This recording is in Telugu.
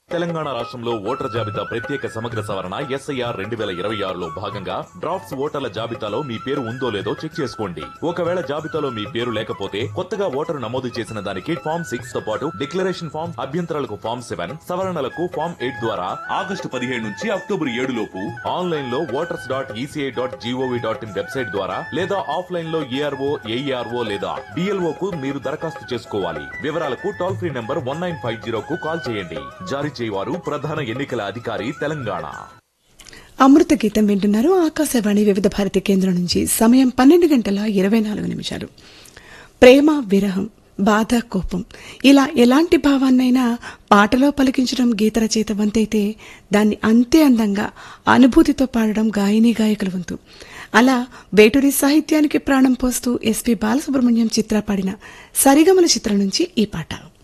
తెలంగాణ రాష్ట్రంలో ఓటర్ల జాబితా ప్రత్యేక సమగ్ర సవరణ ఎస్ఐఆర్ రెండు వేల ఇరవై ఆరులో భాగంగా డ్రాఫ్ట్స్ ఓటర్ల జాబితాలో మీ పేరు ఉందో లేదో చెక్ చేసుకోండి ఒకవేళ జాబితాలో మీ పేరు లేకపోతే కొత్తగా ఓటరు నమోదు చేసిన దానికి ఫామ్ సిక్స్ తో పాటు డిక్లరేషన్ ఫామ్ అభ్యంతరాలకు ఫామ్ సెవెన్ సవరణలకు ఫామ్ ఎయిట్ ద్వారా ఆగస్టు పదిహేడు నుంచి అక్టోబర్ ఏడు లోపు ఆన్లైన్ లో voters dot ECI dot gov dot in website ద్వారా లేదా ఆఫ్లైన్ లో ఏఆర్ఓ ఏఈఆర్ఓ లేదా డిఎల్ఓ కు మీరు దరఖాస్తు చేసుకోవాలి వివరాలకు toll free number one nine five zero కు కాల్ చేయండి జారీ చేయవారు ప్రధాన ఎన్నికల అధికారి తెలంగాణ అమృత గీతం వింటున్నారు ఆకాశవాణి వివిధ భారతి కేంద్రం నుంచి సమయం పన్నెండు గంటల ఇరవై నాలుగు నిమిషాలు ప్రేమ విరహం బాధ కోపం ఇలా ఎలాంటి భావాన్నైనా పాటలో పలికించడం గీత రచయిత వంతైతే దాన్ని అంతే అందంగా అనుభూతితో పాడడం గాయని గాయకుల వంతు అలా వేటూరి సాహిత్యానికి ప్రాణం పోస్తూ ఎస్పి బాలసుబ్రహ్మణ్యం చిత్ర పాడిన సరిగమల చిత్రం నుంచి ఈ పాట